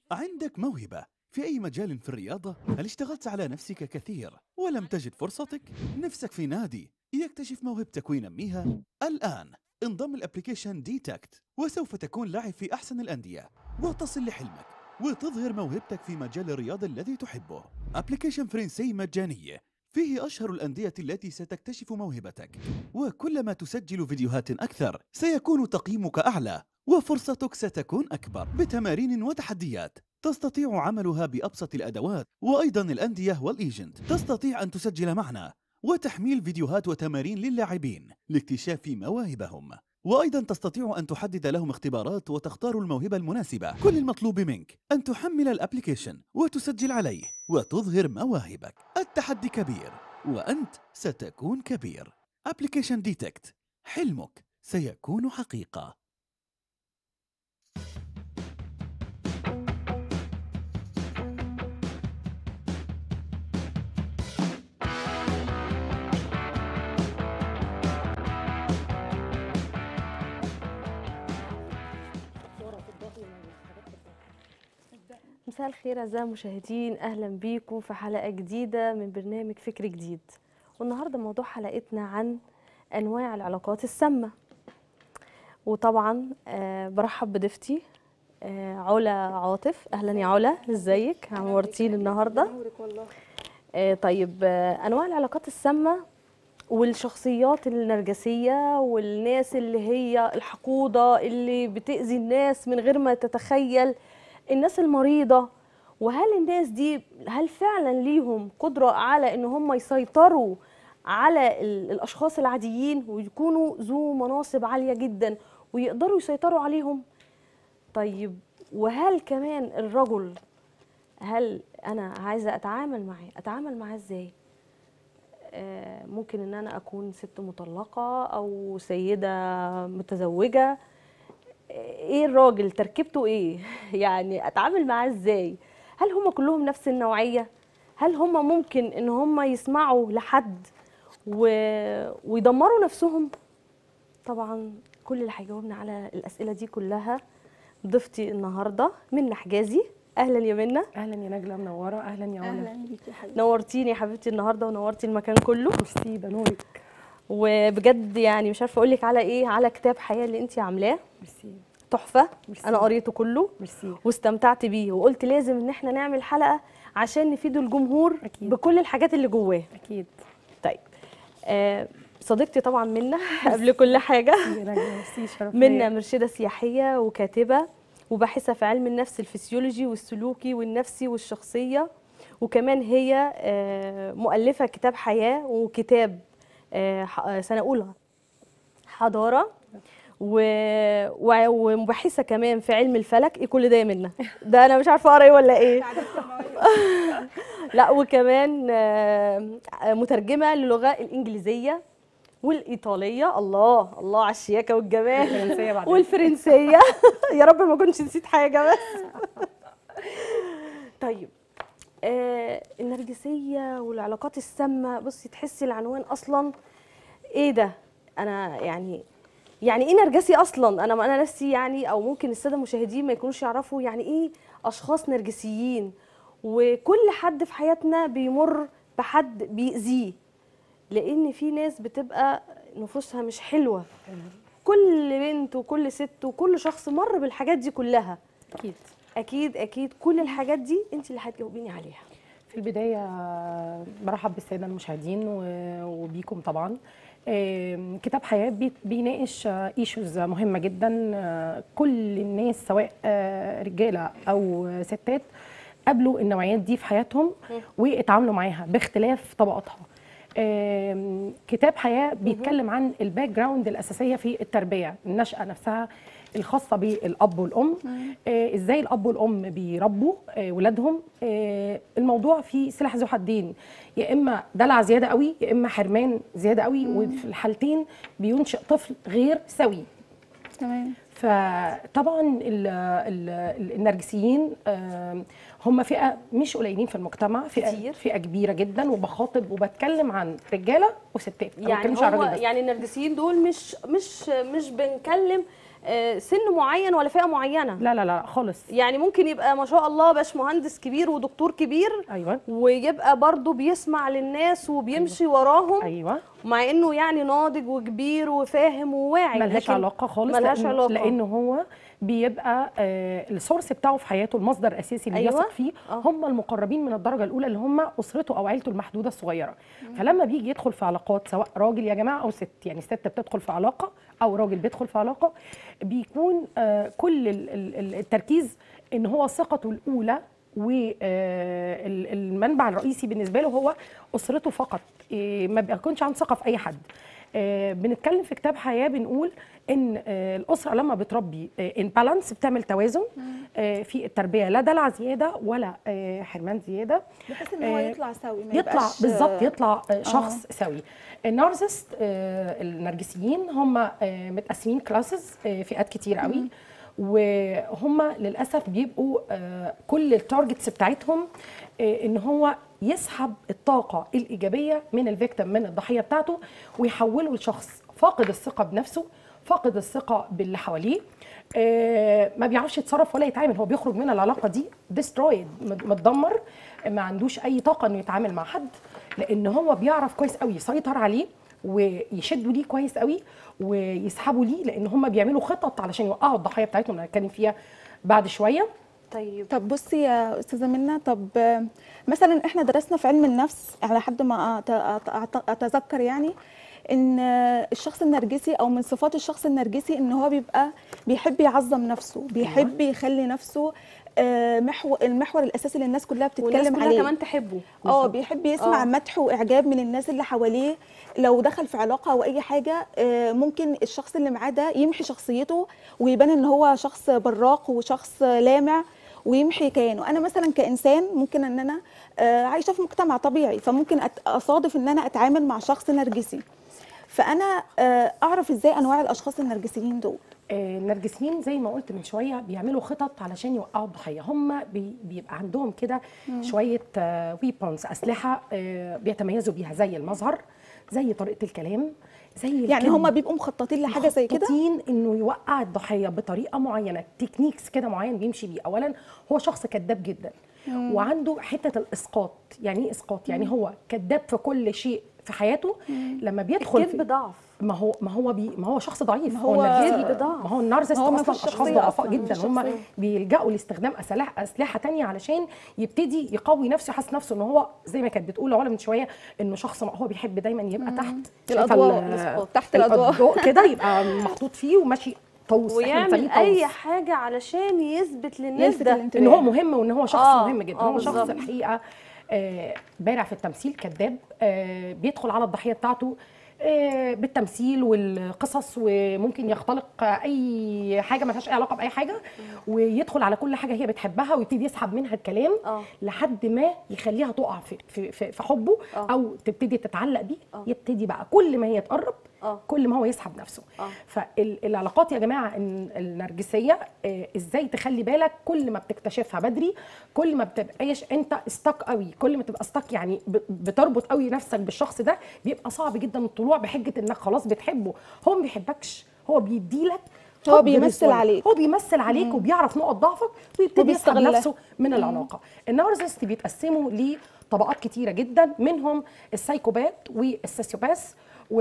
عندك موهبة في أي مجال في الرياضة؟ هل اشتغلت على نفسك كثير ولم تجد فرصتك؟ نفسك في نادي يكتشف موهبتك وينميها؟ الآن انضم الابليكيشن ديتكت وسوف تكون لاعب في أحسن الأندية وتصل لحلمك وتظهر موهبتك في مجال الرياضة الذي تحبه ابليكيشن فرنسي مجاني فيه أشهر الأندية التي ستكتشف موهبتك وكلما تسجل فيديوهات أكثر سيكون تقييمك أعلى وفرصتك ستكون أكبر بتمارين وتحديات تستطيع عملها بأبسط الأدوات وأيضا الأندية والإيجنت تستطيع أن تسجل معنا وتحميل فيديوهات وتمارين للاعبين لاكتشاف مواهبهم وأيضا تستطيع أن تحدد لهم اختبارات وتختار الموهبة المناسبة كل المطلوب منك أن تحمل الابليكيشن وتسجل عليه وتظهر مواهبك التحدي كبير وأنت ستكون كبير ابليكيشن ديتكت حلمك سيكون حقيقة مساء الخير أعزائي المشاهدين أهلا بيكم في حلقة جديدة من برنامج فكر جديد والنهاردة موضوع حلقتنا عن أنواع العلاقات السامة وطبعا آه برحب بضيفتي آه علا عاطف أهلا يا علا ازيك عمرتيني النهاردة آه طيب آه أنواع العلاقات السامة والشخصيات النرجسية والناس اللي هي الحقودة اللي بتأذي الناس من غير ما تتخيل الناس المريضة وهل الناس دي هل فعلا ليهم قدرة على ان هم يسيطروا على ال- الاشخاص العاديين ويكونوا ذو مناصب عالية جدا ويقدروا يسيطروا عليهم طيب وهل كمان الرجل هل انا عايزة اتعامل معاه اتعامل معاه ازاي آه، ممكن ان انا اكون ست مطلقة او سيدة متزوجة ايه الراجل تركيبته ايه يعني اتعامل معاه ازاي هل هم كلهم نفس النوعيه هل هم ممكن ان هم يسمعوا لحد و... ويدمروا نفسهم طبعا كل اللي هيجاوبنا على الاسئله دي كلها ضيفتي النهارده منى حجازي اهلا يا منى اهلا يا نجله منوره اهلا يا علا اهلا بيكي يا حبيبتي نورتيني يا حبيبتي النهارده ونورتي المكان كله ميرسي ده نورك وبجد يعني مش عارفه اقول لك على ايه على كتاب حياه اللي انت عاملاه ميرسي تحفه ميرسي. انا قريته كله ميرسي واستمتعت بيه وقلت لازم ان احنا نعمل حلقه عشان نفيد الجمهور أكيد. بكل الحاجات اللي جواه اكيد طيب آه صديقتي طبعا منى قبل كل حاجه يا نجله ميرسي شرف منى ليا. مرشده سياحيه وكاتبه وباحثه في علم النفس الفسيولوجي والسلوكي والنفسي والشخصيه وكمان هي آه مؤلفه كتاب حياه وكتاب آه ح- آه، سنه اولى حضاره و... و... ومباحثه كمان في علم الفلك ايه كل ده يا منى ده انا مش عارفه اقرا ايه ولا ايه لا وكمان آه، مترجمه للغه الانجليزيه والايطاليه الله الله على الشياكه والجمال الفرنسيه بعدين والفرنسيه يا رب ما كنتش نسيت حاجه بس طيب آه النرجسيه والعلاقات السامه بصي تحسي العنوان اصلا ايه ده انا يعني يعني ايه نرجسي اصلا انا انا نفسي يعني او ممكن الساده المشاهدين ما يكونوش يعرفوا يعني ايه اشخاص نرجسيين وكل حد في حياتنا بيمر بحد بيأذيه لان في ناس بتبقى نفوسها مش حلوه كل بنت وكل ست وكل شخص مر بالحاجات دي كلها اكيد اكيد اكيد كل الحاجات دي انت اللي هتجاوبيني عليها في البدايه برحب بالساده المشاهدين و- وبيكم طبعا آم، كتاب حياه بي- بيناقش ايشوز مهمه جدا آه، كل الناس سواء آه، رجاله او ستات قابلوا النوعيات دي في حياتهم واتعاملوا معاها باختلاف طبقاتها آم، كتاب حياه بيتكلم عن الباك جراوند الاساسيه في التربيه النشاه نفسها الخاصه بالاب والام آه، ازاي الاب والام بيربوا آه، ولادهم آه، الموضوع فيه سلاح ذو حدين يا اما دلع زياده قوي يا اما حرمان زياده قوي وفي الحالتين بينشئ طفل غير سوي تمام فطبعا ال ال النرجسيين آم، هم فئه مش قليلين في المجتمع فئه كتير. فئه كبيره جدا وبخاطب وبتكلم عن رجاله وستات أنا ما يعني بتكلمش عن هو راجل بس. يعني النرجسيين دول مش مش مش بنكلم آه، سن معين ولا فئه معينه لا لا لا خالص يعني ممكن يبقى ما شاء الله باشمهندس كبير ودكتور كبير ايوه ويبقى برضه بيسمع للناس وبيمشي وراهم ايوه مع انه يعني ناضج وكبير وفاهم وواعي ملهاش لكن علاقه خالص ملهاش لأنه, علاقة. لانه هو بيبقى آه السورس بتاعه في حياته المصدر الاساسي اللي أيوة. أيوة. يثق فيه آه. هم المقربين من الدرجه الاولى اللي هم اسرته او عيلته المحدوده الصغيره فلما بيجي يدخل في علاقات سواء راجل يا جماعه او ست يعني ست بتدخل في علاقه او راجل بيدخل في علاقه بيكون آه كل ال- ال- ال- التركيز ان هو ثقته الاولى والمنبع الرئيسي بالنسبه له هو اسرته فقط إيه، ما بيكونش عنده ثقه في اي حد آه، بنتكلم في كتاب حياه بنقول ان آه، الاسره لما بتربي ان بالانس بتعمل توازن آه، في التربيه لا دلع زياده ولا آه، حرمان زياده بحيث ان هو آه، يطلع سوي ما يطلع يبقاش- بالظبط يطلع آه، شخص سوي النارسست آه، النرجسيين هم آه، متقسمين كلاسز فئات كتير قوي وهم للاسف بيبقوا آه، كل التارجتس بتاعتهم آه، ان هو يسحب الطاقه الايجابيه من الفيكتيم من الضحيه بتاعته ويحوله لشخص فاقد الثقه بنفسه فاقد الثقه باللي حواليه آه، ما بيعرفش يتصرف ولا يتعامل هو بيخرج من العلاقه دي ديسترويد متدمر ما عندوش اي طاقه انه يتعامل مع حد لان هو بيعرف كويس قوي يسيطر عليه ويشدوا ليه كويس قوي ويسحبوا ليه لان هم بيعملوا خطط علشان يوقعوا الضحيه بتاعتهم اللي هنتكلم فيها بعد شويه طيب طب بصي يا استاذه منى طب آه، مثلا احنا درسنا في علم النفس على حد ما أت- أت- أت- اتذكر يعني ان آه، الشخص النرجسي او من صفات الشخص النرجسي ان هو بيبقى بيحب يعظم نفسه بيحب يخلي نفسه آه، محور المحور الاساسي اللي الناس كلها والناس بتتكلم كلها عليه كمان تحبه اه بيحب يسمع آه. مدح واعجاب من الناس اللي حواليه لو دخل في علاقه او اي حاجه آه، ممكن الشخص اللي معاه ده يمحي شخصيته ويبان ان هو شخص براق وشخص لامع ويمحي كيانه انا مثلا كانسان ممكن ان انا آه، عايشه في مجتمع طبيعي فممكن أت- اصادف ان انا اتعامل مع شخص نرجسي فانا آه، اعرف ازاي انواع الاشخاص النرجسيين دول آه، النرجسيين زي ما قلت من شويه بيعملوا خطط علشان يوقعوا الضحيه هم بي بيبقى عندهم كده شويه ويبونز اسلحه آه، بيتميزوا بيها زي المظهر زي طريقه الكلام زي يعني الكلمة. هم بيبقوا مخططين لحاجه زي كده مخططين انه يوقع الضحيه بطريقه معينه تكنيكس كده معين بيمشي بيه اولا هو شخص كذاب جدا وعنده حته الاسقاط يعني ايه اسقاط يعني هو كذاب في كل شيء في حياته لما بيدخل الكذب في ضعف ما هو ما هو بي ما هو شخص ضعيف ما هو- النرجسي كذب ضعف. ما هو النارسست هو ما اصلا فيش اشخاص شخصية ضعفاء أصلاً، جدا مفيش هم شخصية. بيلجأوا لاستخدام اسلحه اسلحه تانية علشان يبتدي يقوي نفسه يحس نفسه ان هو زي ما كانت بتقول علا من شويه انه شخص هو بيحب دايما يبقى تحت شايفة الأضواء، ال- الأسقاط، تحت الأضواء. الضوء كده يبقى محطوط فيه وماشي طوس إحنا ويعمل بنسميه اي طوس. حاجه علشان يثبت للناس يلفت ده الانتباه ان هو مهم وان هو شخص آه، مهم جدا آه، هو شخص بالظبط. الحقيقه آه، بارع في التمثيل كذاب آه، بيدخل على الضحيه بتاعته آه، بالتمثيل والقصص وممكن يختلق اي حاجه ما لهاش اي علاقه باي حاجه ويدخل على كل حاجه هي بتحبها ويبتدي يسحب منها الكلام آه. لحد ما يخليها تقع في في في, في حبه آه. او تبتدي تتعلق بيه آه. يبتدي بقى كل ما هي تقرب آه. كل ما هو يسحب نفسه آه. فالعلاقات يا جماعه إن- النرجسيه آه، ازاي تخلي بالك كل ما بتكتشفها بدري كل ما بتبقاش انت استك قوي كل ما تبقى استك يعني ب- بتربط قوي نفسك بالشخص ده بيبقى صعب جدا الطلوع بحجه انك خلاص بتحبه هو ما بيحبكش هو بيديلك هو حب بيمثل رسوي. عليك. هو بيمثل عليك وبيعرف نقط ضعفك ويبتدي يسحب وبيستغلها. نفسه من العلاقه النارسست بيتقسموا لطبقات كتيره جدا منهم السايكوبات والسوسيوباث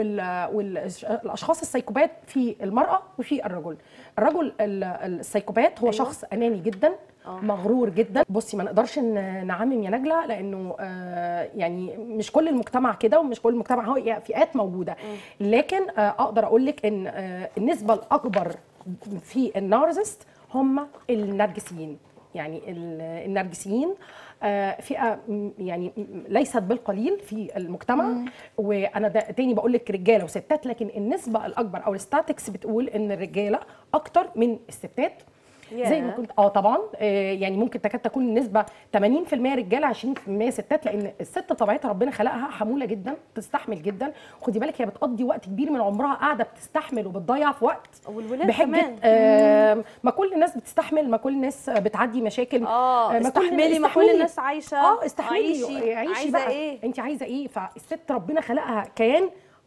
والاشخاص السايكوبات في المراه وفي الرجل الرجل ال- السايكوبات هو أيوة. شخص اناني جدا آه. مغرور جدا بصي ما نقدرش ن- نعمم يا نجله لانه آه، يعني مش كل المجتمع كده ومش كل المجتمع هو يعني فئات موجوده لكن آه، اقدر اقول لك ان آه، النسبه الاكبر في النارسست هم النرجسيين يعني ال- النرجسيين آه، فئه م- يعني م- ليست بالقليل في المجتمع وانا ده تاني بقول لك رجاله وستات لكن النسبه الاكبر او الستاتكس بتقول ان الرجاله اكتر من الستات زي ما ياه. كنت اه طبعا آه يعني ممكن تكاد تكون النسبه 80% رجاله 20% ستات لان الست طبيعتها ربنا خلقها حموله جدا تستحمل جدا خدي بالك هي بتقضي وقت كبير من عمرها قاعده بتستحمل وبتضيع في وقت والولاد بحجه كمان. آه ما كل الناس بتستحمل ما كل الناس بتعدي مشاكل اه ما كل- استحملي ما كل استحملي. الناس عايشه اه استحملي عيشي عيشي عايزه بقى ايه انت عايزه ايه فالست ربنا خلقها كيان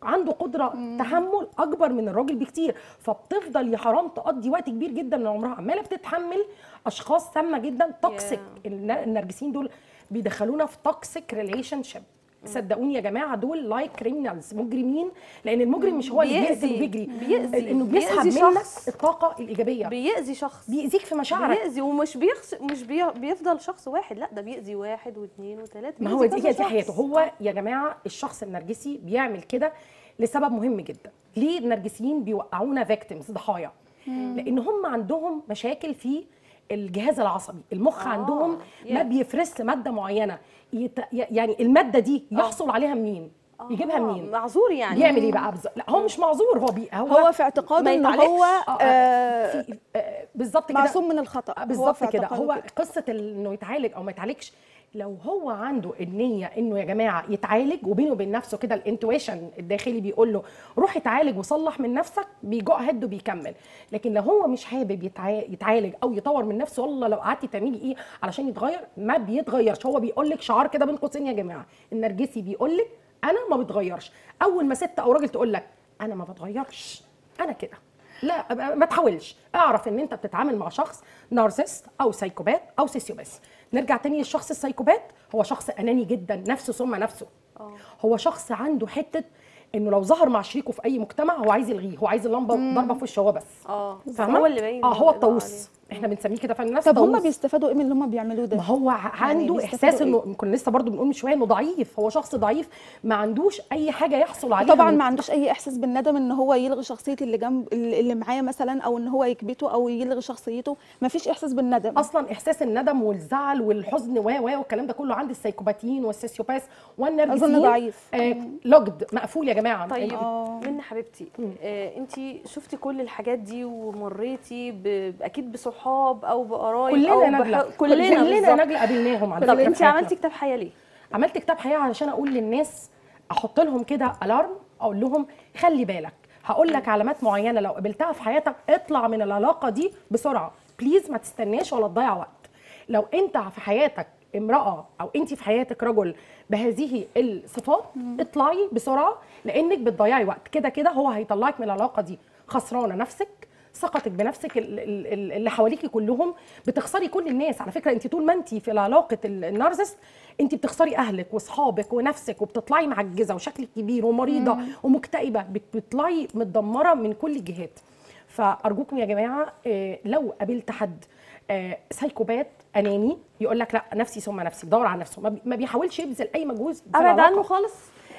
عنده قدره تحمل اكبر من الراجل بكتير فبتفضل يا حرام تقضي وقت كبير جدا من عمرها عماله بتتحمل اشخاص سامه جدا توكسيك النرجسيين دول بيدخلونا في توكسيك ريليشن شيب صدقوني يا جماعه دول لايك كريمنالز مجرمين لان المجرم مش هو اللي بيقتل بيأذي- وبيجري بيأذي- انه بيسحب بيأذي منك شخص. الطاقه الايجابيه بيأذي شخص بيأذيك في مشاعرك بيأذي ومش بيخس... مش بي... بيفضل شخص واحد لا ده بيأذي واحد واثنين وثلاثة ما هو دي هي دي حياته هو يا جماعه الشخص النرجسي بيعمل كده لسبب مهم جدا ليه النرجسيين بيوقعونا فيكتيمز ضحايا لان هم عندهم مشاكل في الجهاز العصبي المخ آه، آه. عندهم ما يا. بيفرز ماده معينه يت... يعني الماده دي يحصل عليها منين يجيبها منين معذور يعني بيعمل ايه بقى بالظبط لا هو مش معذور هو بي... هو, هو في اعتقاده ما ان يتعالجش. هو آه، آه في آه، بالظبط كده معصوم من الخطا هو بالظبط في كده اعتقاده هو قصه ال- انه يتعالج او ما يتعالجش لو هو عنده النيه انه يا جماعه يتعالج وبينه وبين نفسه كده الانتويشن الداخلي بيقول له روح اتعالج وصلح من نفسك بيجو هد وبيكمل لكن لو هو مش حابب يتع- يتعالج او يطور من نفسه والله لو قعدتي تعملي ايه علشان يتغير ما بيتغيرش هو بيقول لك شعار كده بين قوسين يا جماعه النرجسي بيقول لك انا ما بتغيرش اول ما ست او راجل تقول لك انا ما بتغيرش انا كده لا أبقى- ما تحاولش اعرف ان انت بتتعامل مع شخص نارسيست او سايكوبات او سيسيوباث نرجع تاني للشخص السايكوبات هو شخص اناني جدا نفسه ثم نفسه هو شخص عنده حته انه لو ظهر مع شريكه في اي مجتمع هو عايز يلغيه هو عايز اللمبه ضربه في وشه هو بس اه فاهمه هو اللي باين اه هو الإضاءة الطاووس احنا بنسميه كده فالناس طب هم طاووس. بيستفادوا ايه من اللي هم بيعملوه ده ما هو ع- عنده بيستفادوا احساس انه كنا لسه برضو بنقول من شويه انه ضعيف هو شخص ضعيف ما عندوش اي حاجه يحصل عليها طبعا من- ما عندوش اي احساس بالندم ان هو يلغي شخصيه اللي جنب اللي معاه مثلا او ان هو يكبته او يلغي شخصيته ما فيش احساس بالندم اصلا احساس الندم والزعل والحزن و و والكلام ده كله عند السايكوباتيين والسيسيوباث والنرجسيين أظن ضعيف. آه لوجد مقفول يا جماعه طيب آه. منى حبيبتي آه انت شفتي كل الحاجات دي ومريتي ب... اكيد بصحاب او بقرايب كلنا او نجله كلنا كلنا بالظبط. نجله قابلناهم على طب فكرة انت في حياتنا. عملتي كتاب حياه ليه؟ عملت كتاب حياه علشان اقول للناس احط لهم كده الارم اقول لهم خلي بالك هقول لك علامات معينه لو قابلتها في حياتك اطلع من العلاقه دي بسرعه بليز ما تستناش ولا تضيع وقت لو انت في حياتك امراه او انت في حياتك رجل بهذه الصفات اطلعي بسرعه لانك بتضيعي وقت كده كده هو هيطلعك من العلاقه دي خسرانه نفسك ثقتك بنفسك ال- ال- ال- اللي حواليكي كلهم بتخسري كل الناس على فكره انت طول ما انت في علاقه ال- النارسست انت بتخسري اهلك واصحابك ونفسك وبتطلعي معجزه وشكلك كبير ومريضه ومكتئبه بت- بتطلعي متدمره من كل الجهات فارجوكم يا جماعه آه، لو قابلت حد آه، سايكوبات اناني يقول لك لا نفسي ثم نفسي دور على نفسه ما بي- ما بيحاولش يبذل اي مجهود في ابعد العلاقة. عنه خالص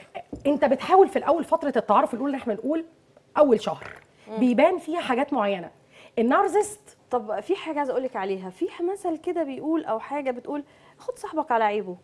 انت بتحاول في الاول فتره التعارف الاولى اللي احنا بنقول اول شهر بيبان فيها حاجات معينه النارزست طب في حاجه عايزه اقول لك عليها في مثل كده بيقول او حاجه بتقول خد صاحبك على عيبه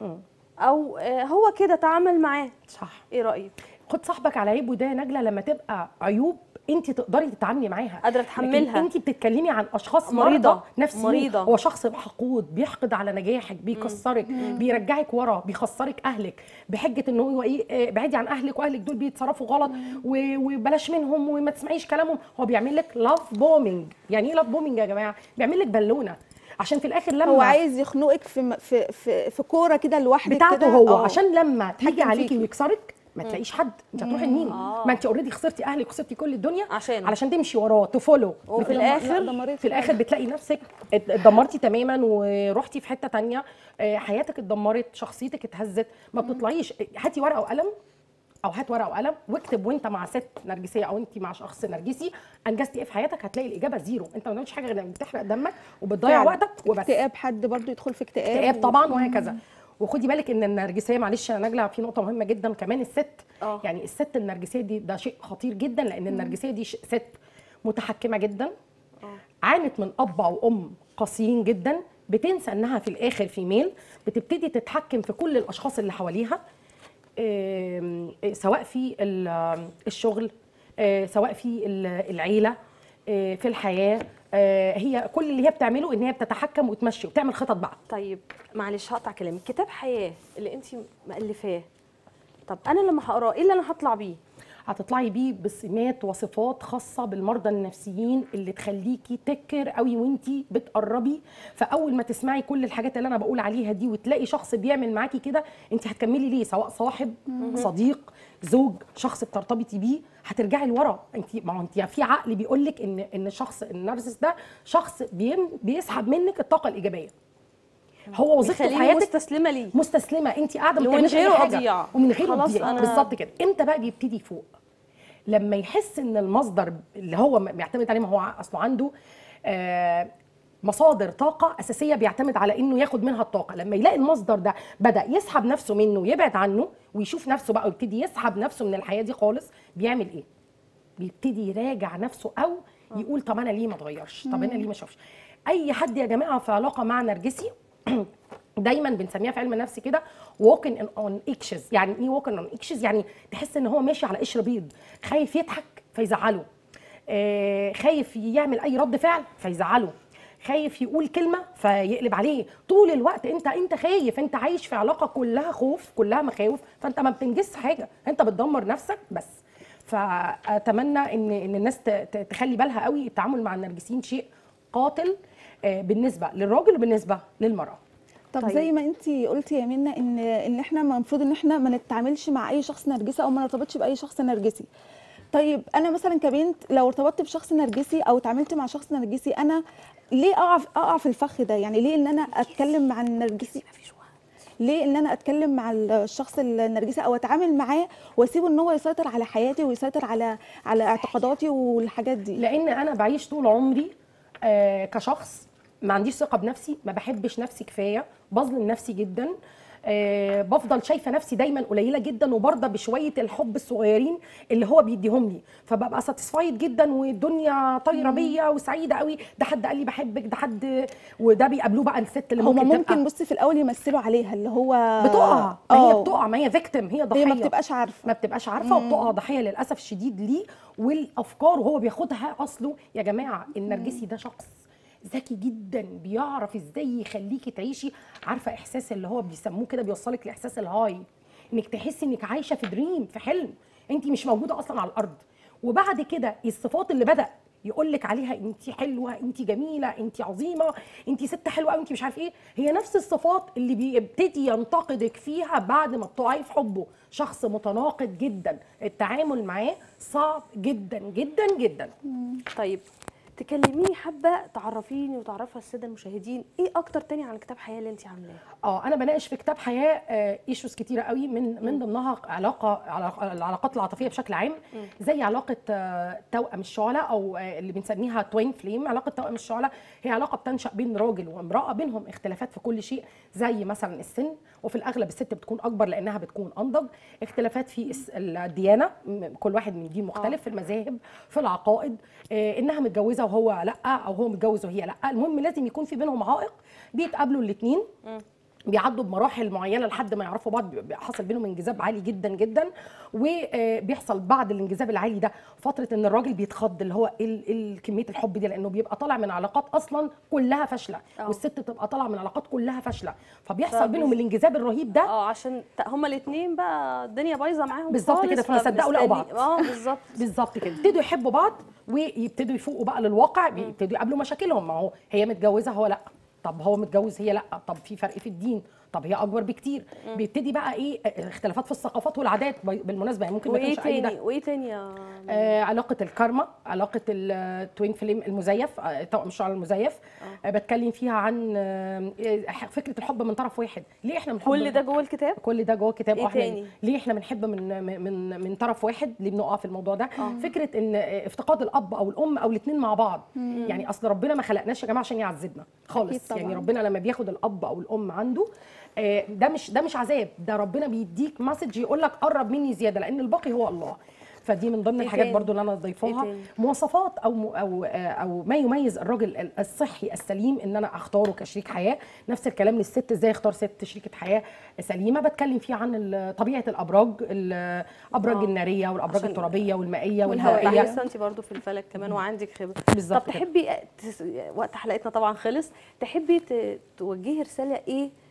او آه، هو كده تعامل معاه صح ايه رايك خد صاحبك على عيبه ده نجله لما تبقى عيوب انت تقدري تتعاملي معاها قادرة لكن تحملها. انت بتتكلمي عن اشخاص مريضة. مريضه نفسيين مريضة. هو شخص حقود بيحقد على نجاحك بيكسرك بيرجعك ورا بيخسرك اهلك بحجه ان هو ايه آه، بعيدي عن اهلك واهلك دول بيتصرفوا غلط و- وبلاش منهم وما تسمعيش كلامهم هو بيعمل لك لاف بومينج يعني ايه لاف بومينج يا جماعه بيعمل لك بالونه عشان في الاخر لما هو عايز يخنقك في م- في في, في كوره كده لوحدك بتاعته كده هو آه. عشان لما تيجي يتحكم عليكي فيكي. ويكسرك ما تلاقيش حد انت هتروحي لمين آه. ما انت اوريدي خسرتي اهلك وخسرتي كل الدنيا عشانه. علشان تمشي وراه تفولو وفي لا، الاخر دمرت في الاخر بتلاقي نفسك ات- اتدمرتي تماما ورحتي في حته تانية آه، حياتك اتدمرت شخصيتك اتهزت ما بتطلعيش هاتي ورقه وقلم او هات ورقه وقلم واكتب وانت مع ست نرجسيه او انت مع شخص نرجسي انجزتي ايه في حياتك هتلاقي الاجابه زيرو انت ما بتعملش حاجه غير انك بتحرق دمك وبتضيع فعلا. وقتك وبس اكتئاب حد برضو يدخل في اكتئاب اكتئاب و- طبعا وهكذا وخدي بالك ان النرجسيه معلش يا نجله في نقطه مهمه جدا كمان الست آه. يعني الست النرجسيه دي ده شيء خطير جدا لان النرجسيه دي ش- ست متحكمه جدا عانت من اب او ام قاسيين جدا بتنسى انها في الاخر فيميل بتبتدي تتحكم في كل الاشخاص اللي حواليها آم، آه، سواء في ال- الشغل آه، سواء في ال- العيله آه، في الحياه آه، هي كل اللي هي بتعمله ان هي بتتحكم وتمشي وتعمل خطط بقى طيب معلش هقطع كلامك كتاب حياه اللي انت مؤلفاه طب انا لما هقراه ايه اللي انا هطلع بيه هتطلعي بيه بسمات وصفات خاصه بالمرضى النفسيين اللي تخليكي تكر قوي وانتي بتقربي فاول ما تسمعي كل الحاجات اللي انا بقول عليها دي وتلاقي شخص بيعمل معاكي كده انت هتكملي ليه سواء صاحب صديق زوج شخص بترتبطي بيه هترجعي لورا انت ما هو انت في عقل بيقول لك ان ان الشخص النارسس ده شخص بيم بيسحب منك الطاقه الايجابيه هو وظيفته في بيخليني حياتك مستسلمه ليه مستسلمه انت قاعده ما ومن بتعمليش اي غيره حاجه أضيع. ومن غيره خلاص اضيع أنا- بالظبط كده امتى بقى بيبتدي يفوق لما يحس ان المصدر اللي هو بيعتمد عليه ما هو اصله عنده آه مصادر طاقة أساسية بيعتمد على إنه ياخد منها الطاقة، لما يلاقي المصدر ده بدأ يسحب نفسه منه ويبعد عنه ويشوف نفسه بقى ويبتدي يسحب نفسه من الحياة دي خالص، بيعمل إيه؟ بيبتدي يراجع نفسه أو يقول طب أنا ليه ما اتغيرش؟ طب أنا ليه ما اشوفش؟ أي حد يا جماعة في علاقة مع نرجسي دايما بنسميها في علم النفس كده walking on eggshells يعني ايه walking on eggshells يعني تحس ان هو ماشي على قشر بيض خايف يضحك فيزعله آه خايف يعمل اي رد فعل فيزعله خايف يقول كلمه فيقلب عليه طول الوقت انت انت خايف انت عايش في علاقه كلها خوف كلها مخاوف فانت ما بتنجزش حاجه انت بتدمر نفسك بس فاتمنى ان ان الناس ت- ت- تخلي بالها قوي التعامل مع النرجسيين شيء قاتل آه، بالنسبه للراجل وبالنسبه للمراه طب طيب. زي ما انت قلتي يا منى ان ان احنا المفروض ان احنا ما نتعاملش مع اي شخص نرجسي او ما نرتبطش باي شخص نرجسي طيب انا مثلا كبنت لو ارتبطت بشخص نرجسي او اتعاملت مع شخص نرجسي انا ليه اقع اقع في الفخ ده يعني ليه ان انا اتكلم مع النرجسي ليه ان انا اتكلم مع الشخص النرجسي او اتعامل معاه واسيبه ان هو يسيطر على حياتي ويسيطر على على اعتقاداتي والحاجات دي لان انا بعيش طول عمري آه كشخص ما عنديش ثقه بنفسي ما بحبش نفسي كفايه بظلم نفسي جدا آه بفضل شايفه نفسي دايما قليله جدا وبرضه بشويه الحب الصغيرين اللي هو بيديهم لي فببقى ساتيسفايد جدا والدنيا طايره بيا وسعيده قوي ده حد قال لي بحبك ده حد وده بيقابلوه بقى الست اللي هما ممكن, ممكن تبقى بصي في الاول يمثلوا عليها اللي هو بتقع ما هي آه. بتقع ما هي فيكتم هي ضحيه هي ما بتبقاش عارفه ما بتبقاش عارفه وبتقع ضحيه للاسف الشديد ليه والافكار وهو بياخدها اصله يا جماعه النرجسي ده شخص ذكي جدا بيعرف ازاي يخليكي تعيشي عارفه احساس اللي هو بيسموه كده بيوصلك لاحساس الهاي انك تحسي انك عايشه في دريم في حلم انت مش موجوده اصلا على الارض وبعد كده الصفات اللي بدا يقول لك عليها انت حلوه انت جميله انت عظيمه انت ست حلوه قوي انت مش عارف ايه هي نفس الصفات اللي بيبتدي ينتقدك فيها بعد ما بتقعي في حبه شخص متناقض جدا التعامل معاه صعب جدا جدا جدا طيب تكلميني حبه تعرفيني وتعرفها الساده المشاهدين ايه اكتر تاني عن كتاب حياه اللي انت عاملاه اه انا بناقش في كتاب حياه ايشوز كتيره قوي من من ضمنها علاقه علاق- العلاقات العاطفيه بشكل عام زي علاقه آه، توأم الشعله او آه، اللي بنسميها توين فليم علاقه توأم الشعله هي علاقه بتنشا بين راجل وامراه بينهم اختلافات في كل شيء زي مثلا السن وفي الاغلب الست بتكون اكبر لانها بتكون انضج اختلافات في الس- الديانه م- كل واحد من دين مختلف في المذاهب في العقائد آه، انها متجوزه وهو لا او هو متجوز وهي لا المهم لازم يكون في بينهم عائق بيتقابلوا الاثنين بيعدوا بمراحل معينه لحد ما يعرفوا بعض بيبقى حصل بينهم انجذاب عالي جدا جدا وبيحصل بعد الانجذاب العالي ده فتره ان الراجل بيتخض اللي هو ال- ال- كميه الحب دي لانه بيبقى طالع من علاقات اصلا كلها فاشله آه. والست بتبقى طالعه من علاقات كلها فاشله فبيحصل فبز- بينهم الانجذاب الرهيب ده اه عشان ت- هما الاثنين بقى الدنيا بايظه معاهم بالظبط خالص، كده، فصدقوا لقوا فمستني- بعض. اه بالظبط بالظبط كده يبتدوا يحبوا بعض ويبتدوا يفوقوا بقى للواقع بيبتدوا يقابلوا مشاكلهم ما هو هي متجوزه هو لا طب هو متجوز هي لا طب في فرق في الدين طب هي اكبر بكتير بيبتدي بقى ايه اختلافات في الثقافات والعادات بالمناسبه يعني ممكن ما وايه يكونش اي ده تاني وايه تاني يا آه علاقة الكارما علاقة التوين فليم المزيف آه توأم الشعر المزيف آه بتكلم فيها عن آه فكرة الحب من طرف واحد ليه احنا بنحب كل ده جوه الكتاب كل ده جوه الكتاب إيه واحنا تاني؟ ليه احنا بنحب من من من طرف واحد ليه بنقع في الموضوع ده فكره ان افتقاد الاب او الام او الاثنين مع بعض يعني اصل ربنا ما خلقناش يا جماعه عشان يعذبنا أكيد خالص طبعاً. يعني ربنا لما بياخد الاب او الام عنده آه، ده مش ده مش عذاب ده ربنا بيديك مسج يقول لك قرب مني زياده لان الباقي هو الله فدي من ضمن إيه الحاجات تاني؟ برضو اللي انا إيه ضيفاها تاني؟ مواصفات او م- او آه، او ما يميز الراجل الصحي السليم ان انا اختاره كشريك حياه نفس الكلام للست ازاي اختار ست شريكه حياه سليمه بتكلم فيه عن ال- طبيعه الابراج الابراج آه. الناريه والابراج عشان- الترابيه والمائيه والهوائية. والهوائيه بحس انت برضو في الفلك كمان وعندك خبره بالظبط طب كده. تحبي تس... وقت حلقتنا طبعا خلص تحبي ت... توجهي رساله ايه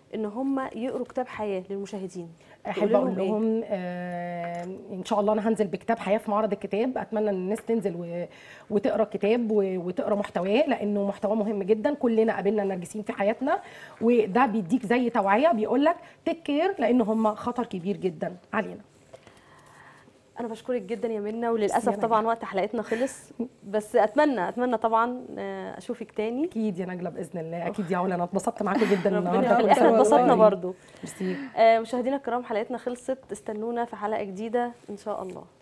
ان هم يقروا كتاب حياه للمشاهدين احب تقولي اقول لهم إيه؟ لهم آه ان شاء الله انا هنزل بكتاب حياه في معرض الكتاب اتمنى ان الناس تنزل و... وتقرا الكتاب و... وتقرا محتواه لانه محتواه مهم جدا كلنا قابلنا نرجسين في حياتنا وده بيديك زي توعيه بيقول لك تيك كير لان هم خطر كبير جدا علينا انا بشكرك جدا يا منى وللاسف ميرسي يا طبعا وقت حلقتنا خلص بس اتمنى اتمنى طبعا آه، اشوفك تاني اكيد يا نجله باذن الله اكيد يا علا انا اتبسطت معاكم جدا ربنا النهارده يخليك. كل احنا سنة وانتم اتبسطنا طيبين. برضو ميرسي آه، مشاهدينا الكرام حلقتنا خلصت استنونا في حلقه جديده ان شاء الله